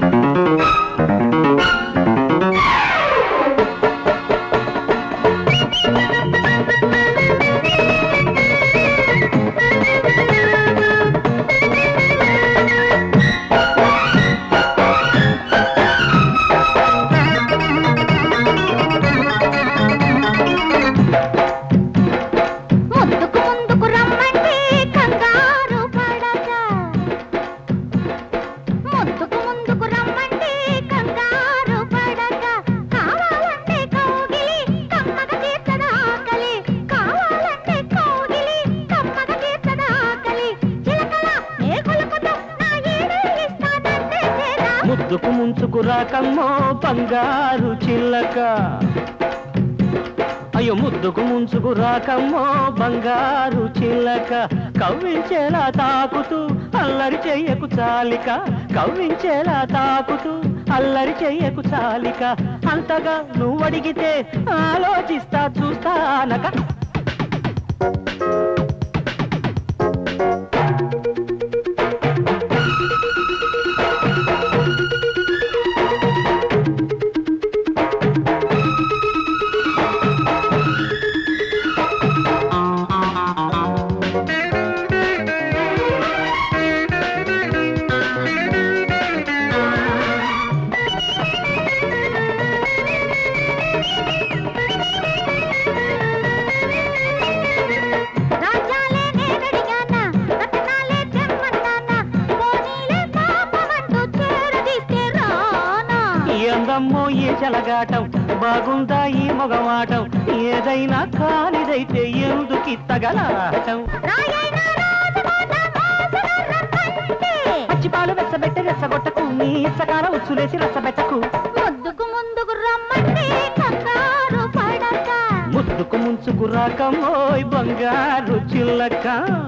ముందుకు ముందుకు రమ్మంటే కంగారు పడక ముందుకు ముందుకు రమ్మంటే కంగారు పడక కావాలంటే కౌగిలి కమ్మగ తీర్చద ఆకలి కావాలంటే కౌగిలి కమ్మగ తీర్చద ఆకలి చిలకల నే కొలుకుతూ నా ఏడే ఇస్తానంటే చేరా ముద్దుకు ముంచుకు రాకమ్మో బంగారు చిల్లక అయ్యో ముద్దుకు ముంచుకు రాకమ్మో బంగారు చిల్లక కవ్వించేలా తాకుతూ అల్లరి చెయ్యకు చాలిక కవ్వించేలా తాకుతూ అల్లరి చెయ్యకు చాలిక అంతగా నువ్వు అడిగితే ఆలోచిస్తా చూస్తానక రాజాలే నేనడిగానా రత్నాలే తెమ్మన్నానా పోనీలే పాపమంటూ చేరదీస్తే రానా ఈ అందమ్మో ఈ చెలగాటం బాగుందా ఈ మొగమాటం ఏదైనా కానిదైతే ఎందుకు తగలాటం రాయైనా రాజమాత మోసన రమ్మంటే పచ్చిపాలు వెచ్చబెట్టి రెచ్చగొట్టకు నీ సకాల ఉచ్చులేసి రచ్చబెట్టకు ముద్దుకు ముందుకు రమ్మంటే కంగారు పడక ముద్దుకు ముంచుకు రాకమోయ్ బంగారు చిల్లక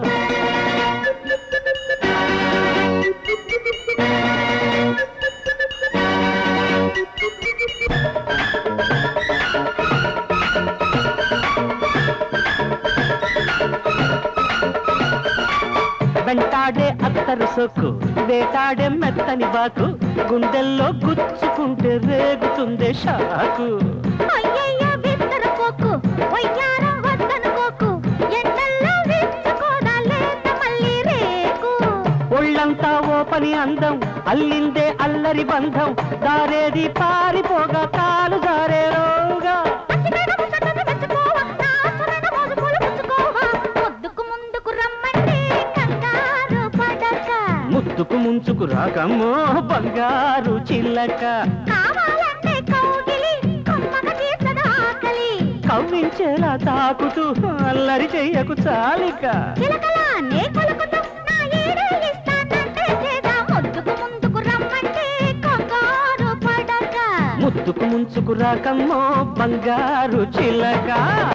వెంటాడే అత్తరు సొక్కు వేటాడే మెత్తని బాకు గుండెల్లో గుచ్చుకుంటే రేగుతుందే షాకు అయ్యయ్య విత్తర పోకు వయ్యారం వద్దనుకోకు ఎండల్లో విచ్చుకోదా లేత మళ్ళీ రేకు ఒళ్ళంతా ఓ పని అందం అల్లిందే అల్లరి బంధం దారేది పారిపోగా కాలు జారేరోగా పసిమేడ ముచ్చటను మెచ్చుకోవ, నా ఆశమైన మోజుపూలు పుచ్చుకోవ. ముద్దుకు ముందుకు రమ్మంటే కంగారు పడక. ముద్దుకు ముంచుకు రాకమ్మో బంగారు చిల్లక కావాలంటే కౌగిలి, కమ్మగ తీర్చద ఆకలి. కవ్వించేలా తాకుతూ అల్లరి చెయ్యకు చాలిక చిలకలా నే కొలుకుతూ నా ఈడే ఇస్తానంటే చేదా. ముద్దుకు ముందుకు రమ్మంటే కంగారు పడక ముద్దుకు ముంచుకు రాకమ్మో బంగారు చిల్లక